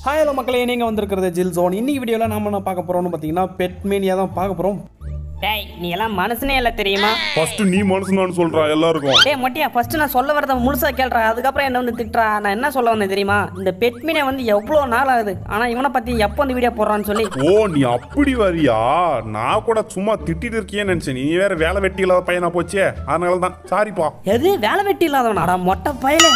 hi hello மக்களே நீங்கள் வந்திருக்கிறது ஜில் ஜோன் இன்னைக்கு வீடியோவில் நம்ம என்ன பார்க்க போகிறோம்னு பார்த்தீங்கன்னா பெட் மேனியா தான் பார்க்க போகிறோம் டேய் நீ எல்லாம் மனுஷனே இல்லை தெரியுமா ஃபர்ஸ்ட் நீ மனுஷன் சொல்றா எல்லாருக்கும் டேய் மொட்டியா ஃபர்ஸ்ட் நான் சொல்ல வரத முழுசா கேள்றா அதுக்கப்புறம் என்ன வந்து திட்டுறா நான் என்ன சொல்ல வந்தேன் தெரியுமா இந்த பெட்மீனை வந்து எவ்வளோ நாள் ஆகுது ஆனால் இவனை பற்றி எப்போ இந்த வீடியோ போடுறான்னு சொல்லி ஓ நீ அப்படி வரியா நான் கூட சும்மா திட்டிட்டு இருக்கியேன்னு நினைச்சேன் நீ வேற வேலை வெட்டி இல்லாத பையனா போச்சே அதனால தான் சாரிப்பா எது வேலை வெட்டி இல்லாதவனாடா மொட்டை பயலே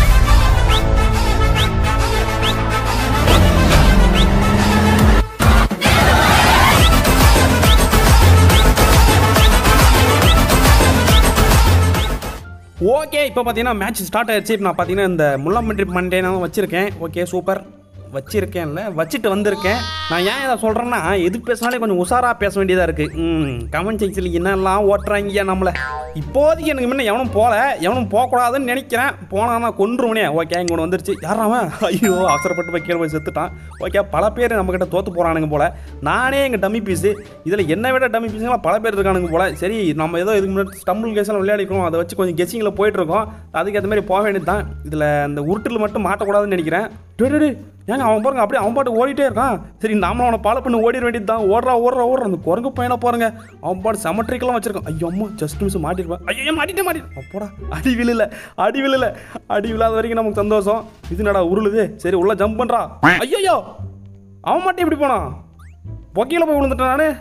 ஓகே இப்போ பார்த்தீங்கன்னா மேட்ச் ஸ்டார்ட் ஆயிடுச்சு இப்போ நான் பார்த்தீங்கன்னா இந்த முள்ளம்பன்றி மண்டே நான் வச்சுருக்கேன் ஓகே சூப்பர் வச்சிருக்கேன்ல வச்சுட்டு வந்திருக்கேன் நான் ஏன் இதை சொல்கிறேன்னா எதுக்கு பேசினாலே கொஞ்சம் உஷாராக பேச வேண்டியதாக இருக்குது ம் கமெண்ட் செக்ஷனில் என்னெல்லாம் ஓட்டுறாங்க நம்மளை இப்போதைக்கு எனக்கு முன்ன எவனும் போகல எவனும் போகக்கூடாதுன்னு நினைக்கிறேன் போனானா கொன்றுவனே ஓகே இங்கே ஒன்று வந்துருச்சு யாராவன் ஐயோ அவசரப்பட்டு போய் கீழே போய் செத்துட்டான் ஓகே பல பேர் நம்மக்கிட்ட தோற்று போகிறானுங்க போல நானே எங்கள் டம்மி பீஸு இதில் என்னை விட டம்மி பீஸுங்களாம் பல பேர் இருக்கானுங்க போல சரி நம்ம ஏதோ இதுக்கு முன்னாடி ஸ்டம்பிள் கேஸ்லாம் விளையாடிக்கிறோம் அதை வச்சு கொஞ்சம் கெஸிங்கில் போயிட்டுருக்கோம் அதுக்கு ஏற்ற மாதிரி போக வேண்டியது தான் இதில் அந்த உருட்டில் மட்டும் மாட்டக்கூடாதுன்னு நினைக்கிறேன் டே, டே, டே, ஏங்க அவன் பாருங்க அப்படியே அவன் பாட்டு ஓடிட்டே இருக்கான் சரி நாமளும் அவனை ஃபாலோ பண்ணி ஓடிட வேண்டியது தான் ஓடுறா ஓடுறா ஓடுறா அந்த குரங்கு பையனை பாருங்க அவன் பாட்டு செமட்ரிக்கெல்லாம் வச்சிருக்கான் ஐயோ அம்மா ஜஸ்ட் மிஸ் மாட்டிருப்பான் ஐயோ மாட்டிட்டே மாட்டி அப்போடா அடி விழல அடி விழல அடி விழாத வரைக்கும் நமக்கு சந்தோஷம் இது நடா உருளுது சரி உள்ள ஜம்ப் பண்றா ஐயோ அவன் மட்டும் எப்படி போனான் பொக்கையில் போய் விழுந்துட்டான் நானு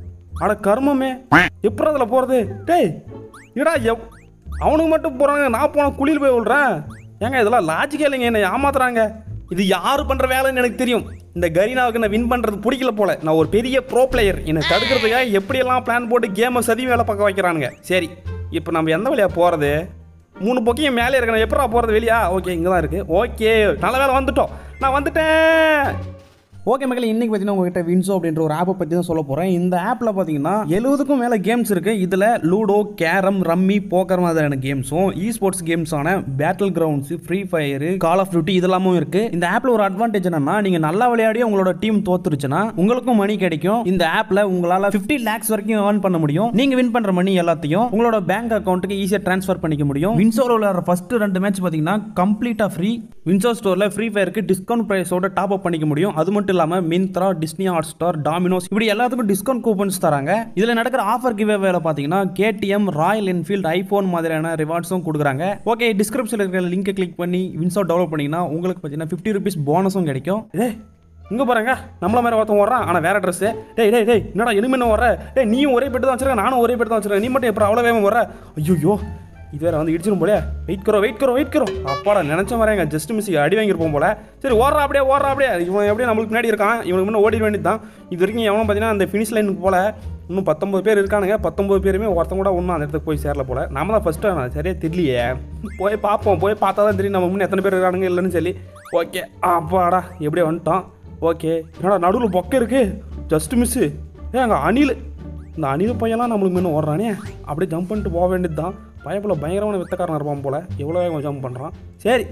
அட கர்மமே எப்படி அதில் போகிறது டேய் இடா எவ் அவனுக்கு மட்டும் போகிறாங்க நான் போன குழியில் போய் விழுறேன் ஏங்க இதெல்லாம் லாஜிக்கே இல்லைங்க என்னை ஏமாத்துறாங்க இது யார் பண்ணுற வேலைன்னு எனக்கு தெரியும் இந்த கரீனாவுக்கு நான் வின் பண்ணுறது பிடிக்கல போல நான் ஒரு பெரிய ப்ரோ பிளேயர் என்னை தடுக்கிறதுக்காக எப்படியெல்லாம் பிளான் போட்டு கேமை சதி வேலை பார்க்க வைக்கிறானுங்க சரி இப்போ நம்ம எந்த வழியாக போகிறது மூணு பொக்கையும் மேலே இருக்கணும் எப்படா போகிறது வெளியா ஓகே இங்கே தான் இருக்குது ஓகே நல்ல வேலை வந்துட்டோம் நான் வந்துட்டேன் ஓகே மக்கள் இன்னைக்கு பார்த்தீங்கன்னா உங்ககிட்ட வின்சோ அப்படின்ற ஒரு ஆப்பை பற்றி தான் சொல்ல போகிறேன் இந்த ஆப்பில் பார்த்தீங்கன்னா எழுபதுக்கும் மேலே கேம்ஸ் இருக்குது இதில் லூடோ கேரம் ரம்மி போக்கர் மாதிரியான கேம்ஸும் இ ஸ்போர்ட்ஸ் கேம்ஸான battle grounds free fire call of duty இதெல்லாமும் இருக்குது இந்த ஆப்பில் ஒரு அட்வான்டேஜ் என்னன்னா நீங்கள் நல்லா விளையாடி உங்களோட டீம் தோத்துருச்சுன்னா உங்களுக்கும் மணி கிடைக்கும் இந்த ஆப்பில் உங்களால் 50 லேக்ஸ் வரைக்கும் ஏர்ன் பண்ண முடியும் நீங்கள் வின் பண்ணுற மணி எல்லாத்தையும் உங்களோட பேங்க் அக்கௌண்ட்டுக்கு ஈஸியாக ட்ரான்ஸ்ஃபர் பண்ணிக்க முடியும் வின்சோவில் விளையாடுற ஃபர்ஸ்ட் ரெண்டு மேட்ச் பார்த்தீங்கன்னா கம்ப்ளீட்டாக ஃப்ரீ வின்சோ ஸ்டோரில் ஃப்ரீ ஃபயருக்கு டிஸ்கவுண்ட் ப்ரைஸோட டாப் அப் பண்ணிக்க முடியும் அது மட்டும் இல்லாமல் Myntra Disney Hotstar Domino's இப்படி எல்லாத்துக்கும் டிஸ்கவுண்ட் கூப்பன்ஸ் தராங்க இதில் நடக்கிற ஆஃபர் கிவே வேலை பார்த்தீங்கன்னா கேடிஎம் ராயல் என்ஃபீல்ட் ஐஃபோன் மாதிரியான ரிவார்ட்ஸும் கொடுக்குறாங்க ஓகே டிஸ்கிரிப்ஷனில் இருக்கிற லிங்கை கிளிக் பண்ணி வின்சோ டெவலப் பண்ணிங்கன்னா உங்களுக்கு பார்த்தீங்கன்னா ஃபிஃப்டி ருபீஸ் போனஸும் கிடைக்கும் ஏய் இங்கே பாருங்க நம்மள மாதிரி ஒருத்தன் வர்றான் ஆனால் வேற ட்ரெஸ் டேய் டேய் டேய் என்னடா இனிமே என்ன வர டேய் நீயும் ஒரே பெட்டு தான் வச்சிருக்க நானும் ஒரே பெட்டு தான் வச்சிருக்கேன் நீ மட்டும் எப்படி அவ்வளோ வேகமாக வர ஐயோ இது வேற வந்து இடிச்சிடும் போல வெயிட் கரோ வெயிட் கரோ வெயிட் கரோ அப்பாடா நினைச்ச வரேங்க ஜஸ்ட் மிஸ் அடி வாங்கியிருப்போம் போல சரி ஓடுறா அப்படியே ஓடுறா அப்படியே இவன் எப்படியே நம்மளுக்கு முன்னாடி இருக்கான் இவனுக்கு முன்னே ஓடிட வேண்டியது தான் இது வரைக்கும் எவனும் பார்த்தீங்கன்னா அந்த ஃபினிஷ் லைனுக்கு போல இன்னும் பத்தொம்பது பேர் இருக்கானுங்க பத்தொம்பது பேருமே ஒருத்தன் கூட ஒன்றும் அந்த இடத்துக்கு போய் சேரல போல நாம தான் ஃபஸ்ட்டு நான் சரியா தெரியலையே போய் பார்ப்போம் போய் பார்த்தா தான் தெரியும் நம்ம முன்னே எத்தனை பேர் இருக்கானுங்க இல்லைன்னு சொல்லி ஓகே அப்பாடா எப்படியே வந்துட்டோம் ஓகே என்னடா நடுவில் பொக்கை இருக்கு ஜஸ்ட் மிஸ்ஸு ஏ அங்கே அணில் இந்த அணில் பையன்லாம் நம்மளுக்கு முன்ன ஓடுறானே அப்படியே ஜம்ப் பண்ணிட்டு போக வேண்டியது தான் பயப்புல பயங்கரமான வித்தக்காரன் இருப்பான் போல எவ்வளோ வேகம் ஜம்ப் பண்ணுறான் சரி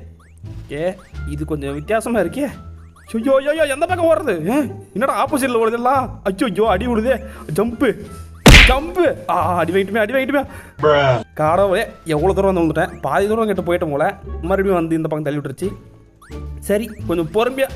ஏ இது கொஞ்சம் வித்தியாசமாக இருக்கே ஐயோ ஐயோ எந்த பக்கம் ஓடுறது ஏ, என்னடா ஆப்போசிட்டில் ஓடுதெல்லாம் அச்சோ ஐயோ அடி விடுதே ஜம்ப்பு ஜம்ப்பு ஆ அடி வாங்கிட்டுமே அடி வாங்கிட்டுமே கடவுளே எவ்வளோ தூரம் வந்து வந்துட்டேன் பாதி தூரம் கிட்ட போயிட்டேன் போல மறுபடியும் வந்து இந்த பக்கம் தள்ளி விட்டுருச்சு சரி கொஞ்சம் பொறுமையாக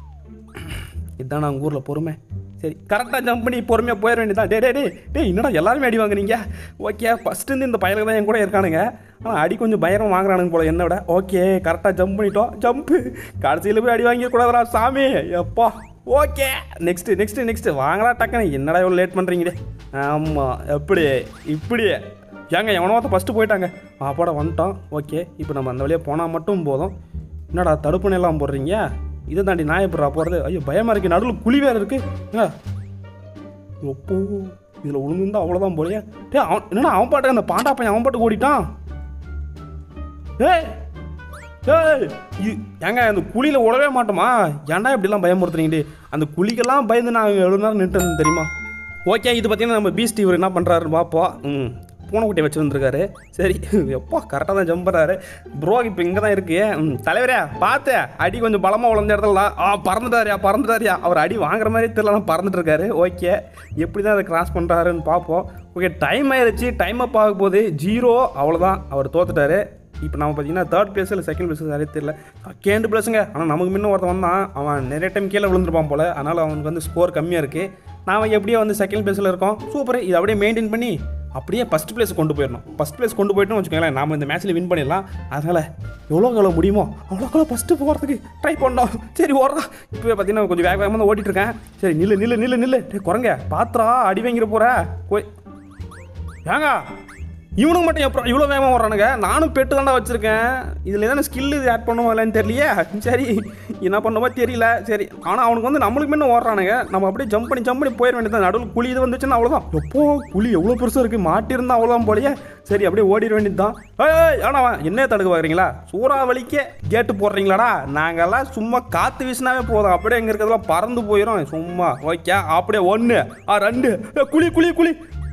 இதுதான் நான் உங்கள் ஊரில் பொறுமை சரி கரெக்டாக ஜம்ப் பண்ணி பொறுமையாக போயிட வேண்டியதான் டே டே டே டேய் என்னடா எல்லாருமே அடி வாங்குறீங்க ஓகே ஃபஸ்ட்டு இருந்து இந்த பயலுக்கு தான் என் கூட இருக்கானுங்க ஆனால் அடி கொஞ்சம் பயங்கரம் வாங்குறானுங்க போல என்ன விட ஓகே கரெக்டாக ஜம்ப் பண்ணிட்டோம் ஜம்ப்பு கடைசியில் போய் அடி வாங்கிக்கூடாதுடா சாமி எப்பா ஓகே நெக்ஸ்ட்டு நெக்ஸ்ட்டு நெக்ஸ்ட்டு வாங்கடா டக்குன்னு என்னடா இவ்வளோ லேட் பண்ணுறீங்களே ஆமாம் எப்படி இப்படி ஏங்க எவனோ ஃபஸ்ட்டு போயிட்டாங்க அப்பாடா வந்துட்டோம் ஓகே இப்போ நம்ம அந்த வழியாக போனால் மட்டும் போதும் என்னடா தடுப்பணை எல்லாம் போடுறீங்க இதை தாண்டி நான் எப்படா போகிறது ஐயோ பயமாக இருக்கு நடுவில் குழி வேறு இருக்கு ஏங்க, எப்போ இதில் விழுந்துருந்தா அவ்வளோதான் போலையே டே அவன் என்னடா அவன் பாட்டு அந்த பாண்டா பையன் அவன் பாட்டு ஓடிட்டான் ஏய் ஏய் இ- ஏங்க அந்த குழியில் விடவே மாட்டோமா ஏன்டா இப்படிலாம் பயமுறுத்துறீங்க அந்த குழிக்கெல்லாம் பயந்து நான் எவ்வளோ நேரம் நின்றுட்டு தெரியுமா ஓகே இது பார்த்தீங்கன்னா நம்ம பீஸ்ட் இவர் என்ன பண்ணுறாரு பார்ப்போம் ம் பூனைக்குட்டியை வச்சுருந்துருக்காரு சரி எப்போ கரெக்டாக தான் ஜம்ப் பண்ணுறாரு ப்ரோ இப்போ இங்கே தான் இருக்கு ம் தலைவரே பார்த்து அடி கொஞ்சம் பலமாக உழந்த இடத்துல ஆ பறந்துட்டாரியா பறந்துட்டாரியா அவர் அடி வாங்குற மாதிரி தெரியல பறந்துட்டு இருக்காரு ஓகே எப்படி தான் அதை கிராஸ் பண்ணுறாருன்னு பார்ப்போம் ஓகே டைம் ஆயிடுச்சு டைம் அப் ஆக போகுது ஜீரோ அவ்வளோதான் அவர் தோத்துட்டாரு இப்போ நம்ம பார்த்தீங்கன்னா தேர்ட் பிளேஸ் இல்லை செகண்ட் பிளேஸ் நிறைய தெரியல செகண்ட் பிளேஸுங்க ஆனால் நமக்கு முன்ன ஒருத்தன் வந்தான் அவன் நிறைய டைம் கீழே விழுந்திருப்பான் போல் அதனால் அவனுக்கு வந்து ஸ்கோர் கம்மியாக இருக்குது நாம் எப்படியோ வந்து செகண்ட் பிளேஸில் இருக்கோம் சூப்பர் இதை அப்படியே மெயின்டைன் பண்ணி அப்படியே ஃபஸ்ட் பிளேஸ் கொண்டு போயிடணும் ஃபஸ்ட் பிளேஸ் கொண்டு போயிட்டோம்னு வச்சுக்கோங்களேன் நாம இந்த மேட்ச்சில் வின் பண்ணிடலாம் அதனால் எவ்வளோ எவ்வளோ முடியுமோ அவ்வளோக்கெவ்வளோ ஃபஸ்ட்டு போகிறதுக்கு ட்ரை பண்ணோம் சரி ஓடுறா இப்போ பார்த்தீங்கன்னா கொஞ்சம் வேக வேகமாக தான் ஓட்டிட்டு இருக்கேன் சரி நில்லு நில்லு நில்லு நில்லு டேய் குரங்க பாத்திரா அடி வாங்கிற போகிற போய் ஏங்க இவனுக்கு மட்டும் எப்போ இவ்வளோ வேகமாக வர்றானுங்க நானும் பெட்டு தாண்டா வச்சுருக்கேன் இதில் எதனா ஸ்கில் இது ஆட் பண்ணுவோம் இல்லைன்னு தெரியலையே சரி என்ன பண்ணுமோ தெரியல சரி ஆனால் அவனுக்கு வந்து நம்மளுக்கு முன்ன ஓடுறானுங்க நம்ம அப்படியே ஜம்ப் பண்ணி ஜம்ப் பண்ணி போயிட வேண்டியது நடுவில் குழி இது வந்துச்சுன்னா அவ்வளோதான் எப்போ குழி எவ்வளோ பெருசாக இருக்குது மாட்டிருந்தா அவ்வளோதான் போலயே சரி அப்படியே ஓடிட வேண்டியது தான் ஏய் ஆனால் என்ன தடுக்க பார்க்குறீங்களா சூறாவளிக்கே கேட்டு போடுறீங்களாடா நாங்கெல்லாம் சும்மா காற்று வீசினாவே போதும் அப்படியே எங்கே இருக்கிறதெல்லாம் பறந்து போயிடும் சும்மா ஓகே அப்படியே ஒன்று ஆ ரெண்டு ஏய், குழி குழி குழி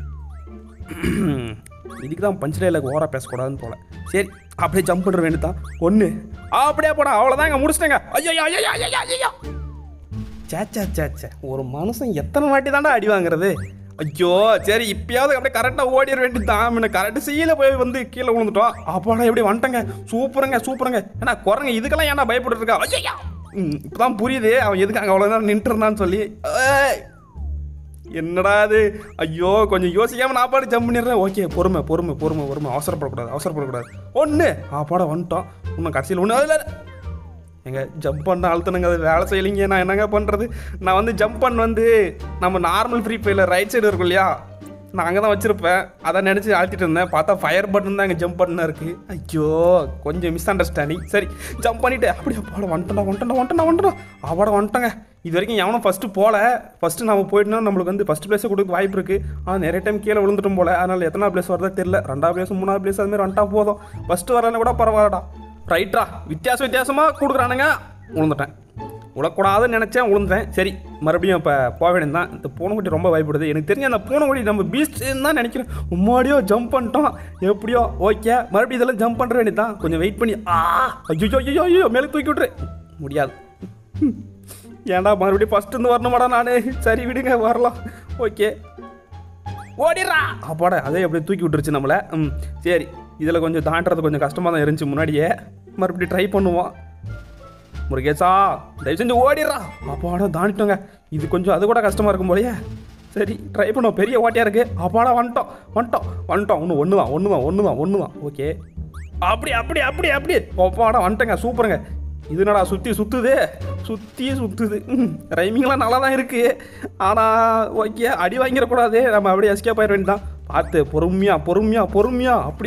இதுக்கு தான் பஞ்ச் டைலாக் ஓவரா பேசக்கூடாதுன்னு போல சரி அப்படியே ஜம்ப் பண்ணுற வேண்டியதான் ஒன்று அப்படியே போடா அவ்வளோதாங்க முடிச்சிட்டேங்க ஐயோ ஐயோ ஐயோ ஐயோ ஐயோ சேச்சா சேச்சா ஒரு மனுஷன் எத்தனை வாட்டி தாண்டா அடி வாங்குறது ஐயோ சரி இப்பயாவது அப்படியே கரெக்டாக ஓடிட வேண்டியதுதான் முன்ன கரெக்ட் சீல போய் வந்து கீழே விழுந்துட்டோம் அப்பாடா எப்படி வந்துட்டங்க சூப்பருங்க சூப்பருங்க ஏன்னா குரங்க இதுக்கெல்லாம் ஏன்டா பயப்பட்டு இருக்கா ஐயோ இப்போதான் புரியுது அவன் எதுக்கு அங்கே அவ்வளோ நேரம் நின்றுட்டு இருந்தான்னு சொல்லி ஏய் என்னடா இது ஐயோ கொஞ்சம் யோசிக்காம நான் பாட்டு ஜம்ப் பண்ணிடுறேன் ஓகே பொறுமை பொறுமை பொறுமை பொறுமை அவசரப்படக்கூடாது அவசரப்படக்கூடாது ஒன்று ஆ பாட வந்துட்டோம் இன்னும் கடைசியில் ஒன்று அதில் எங்க ஜம்ப் பண்ண அழுத்தணுங்க அது வேலை செய்யலைங்க நான் என்னங்க பண்ணுறது நான் வந்து ஜம்ப் பண்ண வந்து நம்ம நார்மல் ஃப்ரீ ஃபயரில் ரைட் சைடு இருக்கும் இல்லையா நான் அங்கே தான் வச்சுருப்பேன் அதை நினச்சி அழுத்திட்டு இருந்தேன் பார்த்தா ஃபயர் பட்டன் தான் இங்கே ஜம்ப் பண்ண இருக்குது ஐயோ கொஞ்சம் மிஸ் அண்டர்ஸ்டாண்டிங் சரி ஜம்ப் பண்ணிவிட்டு அப்படியே பாட வந்துட்டா வந்துட்டா வந்துட்டா வந்துட்டா அவாட வந்துட்டேங்க இது வரைக்கும் எவனும் ஃபஸ்ட்டு போகல ஃபஸ்ட்டு நம்ம போயிட்டோம்னா நம்மளுக்கு வந்து ஃபஸ்ட் பிளேஸை கொடுக்க வாய்ப்பு இருக்குது ஆனால் நிறைய டைம் கீழே விழுந்துட்டும் போல அதனால் எத்தனை பிளேஸ் வரதா தெரியல ரெண்டாவது பிளேஸ் மூணாவது பிளேஸ் அதுமாதிரி வந்துட்டா போதும் ஃபஸ்ட்டு வரலன்னா கூட பரவாயில்லடா ரைட்ரா வித்தியாச வித்தியாசமாக கொடுக்குறானுங்க விழுந்துட்டேன் விழக்கூடாதுன்னு நினச்சேன் விழுந்தேன் சரி மறுபடியும் இப்போ போக வேண்டியது தான் இந்த பூனைக்குட்டி ரொம்ப பயப்படுது எனக்கு தெரிஞ்ச அந்த பூனைக்குட்டி நம்ம பீஸ்ட்னு தான் நினைக்கிறேன் உம்மாடியோ ஜம்ப் பண்ணிட்டோம் எப்படியோ ஓகே மறுபடியும் இதெல்லாம் ஜம்ப் பண்ணுற வேண்டியது தான் கொஞ்சம் வெயிட் பண்ணி ஆ ஐயோ ஐயோ ஐயோ மேலே தூக்கி விட்ரு முடியாது ஏன்டா மறுபடியும் ஃபஸ்ட்டு இருந்து வரணுமாடா நான் சரி விடுங்க வரலாம் ஓகே ஓடிடுறா அப்பாடா அதே அப்படியே தூக்கி விட்டுருச்சு நம்மளை ம் சரி இதில் கொஞ்சம் தாண்டுறது கொஞ்சம் கஷ்டமாக தான் இருந்துச்சு முன்னாடியே மறுபடியும் ட்ரை பண்ணுவோம் முருகேசா தயவு செஞ்சு ஓடிடுறா அப்பாடா தாண்டிட்டோங்க இது கொஞ்சம் அது கூட கஷ்டமாக இருக்கும் போலயே சரி ட்ரை பண்ணுவோம் பெரிய ஓட்டியாக இருக்குது அப்பாடா வந்துட்டோம் வந்துட்டோம் வந்துட்டோம் ஒன்று ஒன்று தான் ஒன்று தான் ஒன்று தான் ஒன்று தான் ஓகே அப்படி அப்படி அப்படி அப்படி அப்பாடா வந்துட்டேங்க சூப்பருங்க இது என்னடா சுற்றி சுற்றுது சுற்றி சுற்றுது ரைமிங்லாம் நல்லா தான் இருக்குது ஆனால் ஓகே அடி வாங்கிடக்கூடாது நம்ம அப்படியே எஸ்கேப் ஆயிட வேண்டியதான் பார்த்து பொறுமையாக பொறுமையாக பொறுமையாக அப்படி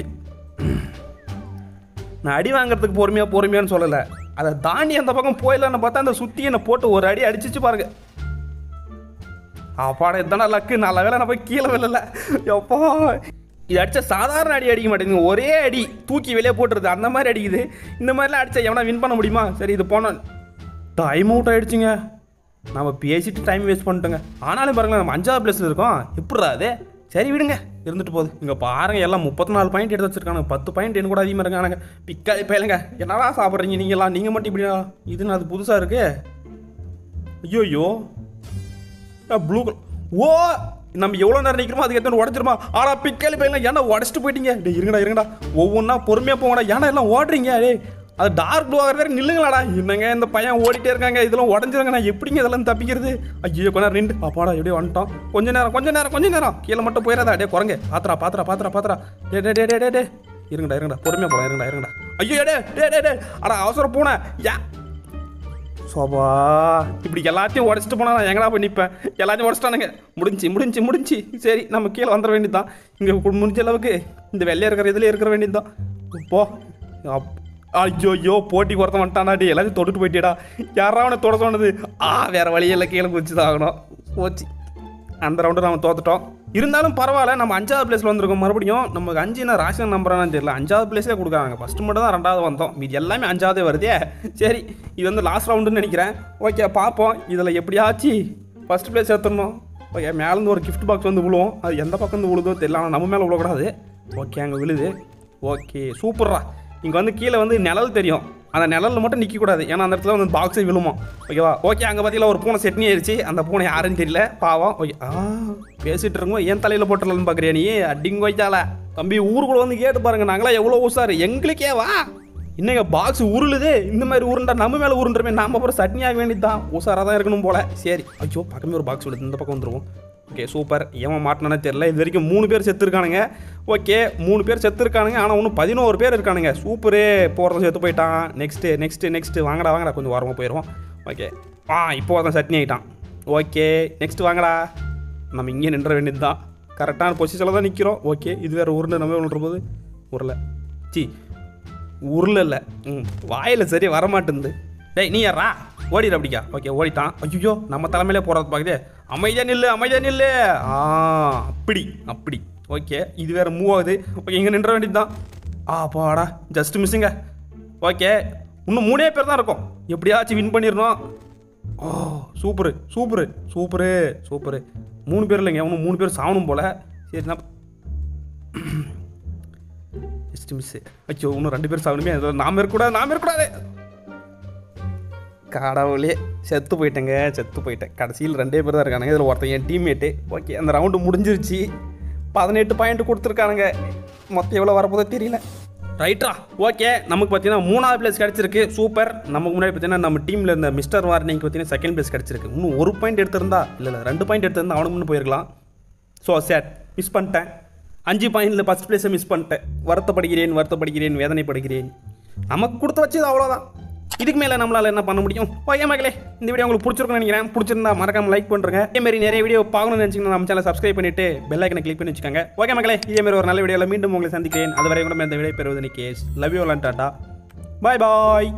நான் அடி வாங்குறதுக்கு பொறுமையாக பொறுமையான்னு சொல்லலை அதை தாண்டி அந்த பக்கம் போயிடலான்னு பார்த்தா அந்த சுற்றி என்னை போட்டு ஒரு அடி அடிச்சிச்சு பாருங்க அப்பாடா இதுதானே லக்கு நல்ல வேலை நான் போய் கீழே விழல எப்பா இது அடிச்சா சாதாரண அடி அடிக்க மாட்டேங்குது ஒரே அடி தூக்கி வெளியே போட்டுருது அந்த மாதிரி அடிக்குது இந்த மாதிரிலாம் அடிச்சா எவனா வின் பண்ண முடியுமா சரி இது போனோம் டைம் அவுட் ஆயிடுச்சுங்க நம்ம பேசிட்டு டைம் வேஸ்ட் பண்ணிட்டோங்க ஆனாலும் பாருங்களேன் நம்ம அஞ்சாவது பிளேஸில் இருக்கோம் எப்படிடா அது சரி விடுங்க இருந்துட்டு போகுது இங்கே பாருங்க எல்லாம் முப்பத்தி நாலு பாயிண்ட் எடுத்து வச்சிருக்காங்க பத்து பாயிண்ட் என்ன கூட அதிகமாக இருக்கானுங்க பிக்காதி பயலுங்க என்னடா சாப்பிட்றீங்க நீங்களாம் நீங்கள் மட்டும் இப்படியா இதுன்னு அது புதுசாக இருக்கு ஐயோயோ ப்ளூ ஓ நம்ம எவ்வளோ நேரம் நிற்கிறோமோ அதுக்கு எத்தனை உடச்சிருமா ஆனா பிக்காளி பையன் ஏன்னா உடச்சிட்டு போயிட்டீங்க டேய் இருங்கடா இருங்கடா ஒவ்வொன்றா பொறுமையாக போங்கடா ஏன்னா எல்லாம் ஓடுறீங்க டேய் அது டார்க் ப்ளூ ஆகிற வரைக்கும் நில்லுங்களாடா என்னங்க இந்த பையன் ஓடிட்டே இருக்காங்க இதெல்லாம் உடஞ்சிருங்க நான் எப்படிங்க இதெல்லாம் தப்பிக்கிறது ஐயோ கொஞ்ச நேரம் நின்று அப்பாடா எப்படியே வந்துட்டோம் கொஞ்ச நேரம் கொஞ்ச நேரம் கொஞ்ச நேரம் கீழே மட்டும் போயிடாதா டே குரங்க பாத்திரா பாத்திரா பாத்திரா பாத்திரா டே டே டே டே டே டே இருங்கடா இருங்கடா பொறுமையாக போலாம் இருங்கடா இருங்கடா ஐயோ டே டே டே டே அடா அவசரம் போனேன் யா சோபா இப்படி எல்லாத்தையும் உடச்சிட்டு போனால் நான் எங்கடா போய் நிற்பேன் எல்லாத்தையும் உடச்சிட்டானுங்க முடிஞ்சு முடிஞ்சு முடிஞ்சு சரி நம்ம கீழே வந்துட வேண்டியதுதான் இங்கே முடிஞ்ச அளவுக்கு இந்த வெள்ளையா இருக்கிற இதில் இருக்கிற வேண்டியதுதான் போ அப்- ஐயோ ஐயோ போட்டி ஒருத்தன் வந்துட்டானாடி எல்லாத்தையும் தொட்டுட்டு போயிட்டியடா யாரா அவனை தொட சொன்னது ஆ வேற வழியில் கீழே குதிச்சு தான் ஆகணும் போச்சு அந்த ரவுண்டு நம்ம தோத்துட்டோம் இருந்தாலும் பரவாயில்ல நம்ம அஞ்சாவது பிளேஸில் வந்திருக்கோம் மறுபடியும் நமக்கு அஞ்சு என்ன ராசியம் நம்புறான்னு தெரியல அஞ்சாவது பிளேஸ்லேயே கொடுக்குறாங்க ஃபஸ்ட்டு மட்டும் தான் ரெண்டாவது வந்தோம் மீதி எல்லாமே அஞ்சாவதே வருதே சரி இது வந்து லாஸ்ட் ரவுண்டுன்னு நினைக்கிறேன் ஓகே பார்ப்போம் இதில் எப்படியாச்சும் ஃபஸ்ட் பிளேஸ் எடுத்துடணும் ஓகே மேலேருந்து ஒரு கிஃப்ட் பாக்ஸ் வந்து விழுவோம் அது எந்த பக்கம் வந்து விழுதோ தெரியல ஆனால் நம்ம மேலே விழக்கூடாது ஓகே அங்கே விழுது ஓகே சூப்பர்ரா இங்கே வந்து கீழே வந்து நிழல் தெரியும் அந்த நிழலில் மட்டும் நிற்கக்கூடாது ஏன்னா அந்த இடத்துல வந்து பாக்ஸே விழுமா ஓகேவா ஓகே அங்கே பார்த்தீங்களா ஒரு பூனை செட்னி ஆயிடுச்சு அந்த பூனை யாருன்னு தெரியல பாவம் ஓகே ஆ பேசிட்டு இருக்கோம் ஏன் தலையில் போட்டுடலான்னு பார்க்குறியா நீ அடிங்க வைத்தால தம்பி ஊருக்குள்ள வந்து கேட்டு பாருங்க நாங்களாம் எவ்வளோ உசாரு எங்களுக்கே வா இன்னங்க பாக்ஸ் உருளுது இந்த மாதிரி உருண்டா நம்ம மேலே உருண்டுறமே நாம அப்புறம் சட்னி ஆக வேண்டியதுதான் உசாராக தான் இருக்கணும் போல சரி ஐயோ பக்கமே ஒரு பாக்ஸ் விடுது இந்த பக்கம் வந்துருவோம் ஓகே சூப்பர் ஏன் மாட்டினானே தெரியல இது வரைக்கும் மூணு பேர் செத்துருக்கானுங்க ஓகே மூணு பேர் செத்துருக்கானுங்க ஆனால் இன்னும் பதினோரு பேர் இருக்கானுங்க சூப்பரு போகிறத செத்து போயிட்டான் நெக்ஸ்ட்டு நெக்ஸ்ட்டு நெக்ஸ்ட்டு வாங்கடா வாங்கடா கொஞ்சம் ஓரமாக போயிடுவோம் ஓகே ஆ இப்போ தான் சட்னி ஆகிட்டான் ஓகே நெக்ஸ்ட் வாங்கடா நம்ம இங்கே நின்ற வேண்டியது தான் கரெக்டான பொசிஷனில் தான் நிற்கிறோம் ஓகே இது வேறு உருண்டை நம்ம விழுற போது உருளை சி உருளை இல்லை ம் வாயில் சரி வரமாட்டேங்குது டேய் நீ யாரா ஓடிடு அப்படிக்கா ஓகே ஓடிட்டான் ஐயோ நம்ம தலைமையிலே போகிறது பார்க்குதே அமைதியா நில்லு அமைதியா நில்லு ஆ அப்படி அப்படி ஓகே இது வேறு மூவ் ஆகுது ஓகே இங்கே நின்ற வேண்டியது தான் ஆ பாடா ஜஸ்ட் மிஸ்ஸுங்க ஓகே இன்னும் மூணே பேர் தான் இருக்கும் எப்படியாச்சும் வின் பண்ணிடணும் oh super super super super மூணு பேர் இல்லைங்க இன்னும் மூணு பேர் சாகணும் போல சரி நான் ஜஸ்ட் மிஸ்ஸு ஐயோ இன்னும் ரெண்டு பேர் சாகணுமே அதில் நாம இருக்கக்கூடாது நாம இருக்கக்கூடாது கடவுளே செத்து போயிட்டேங்க செத்து போயிட்டேன் கடைசியில் ரெண்டே பேர் தான் இருக்கானுங்க இதில் ஒருத்தன் என் டீம்மேட்டு ஓகே அந்த ரவுண்டு முடிஞ்சிருச்சு பதினெட்டு பாயிண்ட் கொடுத்துருக்கானுங்க மொத்தம் எவ்வளோ வரப்போதோ தெரியல ரைட்டா ஓகே நமக்கு பார்த்தீங்கன்னா மூணாவது பிளேஸ் கிடச்சிருக்கு சூப்பர் நமக்கு முன்னாடி பார்த்தீங்கன்னா நம்ம டீமில் இருந்த மிஸ்டர் வார்னிங்க்கு பார்த்தீங்கன்னா செகண்ட் பிளேஸ் கிடச்சிருக்கு இன்னும் ஒரு பாயிண்ட் எடுத்திருந்தா இல்லை இல்லை ரெண்டு பாயிண்ட் எடுத்திருந்தா அவனுக்கு முன்னே போயிருக்கலாம் ஸோ சேட் மிஸ் பண்ணிட்டேன் அஞ்சு பாயிண்டில் ஃபஸ்ட் பிளேஸை மிஸ் பண்ணிட்டேன் வருத்தப்படுகிறேன் வருத்தப்படுகிறேன் வேதனைப்படுகிறேன் நமக்கு கொடுத்து வச்சது அவ்வளோதான் இதுக்கு மேலே நம்மளால் என்ன பண்ண முடியும் ஓகே மகளே இந்த வீடியோ உங்களுக்கு பிடிச்சிருக்கும்னு நினைக்கிறேன் பிடிச்சிருந்தா மறக்காம லைக் பண்ணுறேங்க இதே மாதிரி நிறைய வீடியோ பார்க்கணும்னு நினச்சிங்கன்னா நம்ம சேனல் சப்ஸ்கிரைப் பண்ணிட்டு பெல் ஐக்கனை கிளிக் பண்ணி வச்சுக்கோங்க ஓகே மக்களே இதே மாதிரி ஒரு நல்ல வீடியோவில் மீண்டும் உங்களை சந்திக்கிறேன் அதுவரை கூட இந்த வீடியோ பெறுவது கேஸ் லவ் யூ டாட்டா பாய் பாய்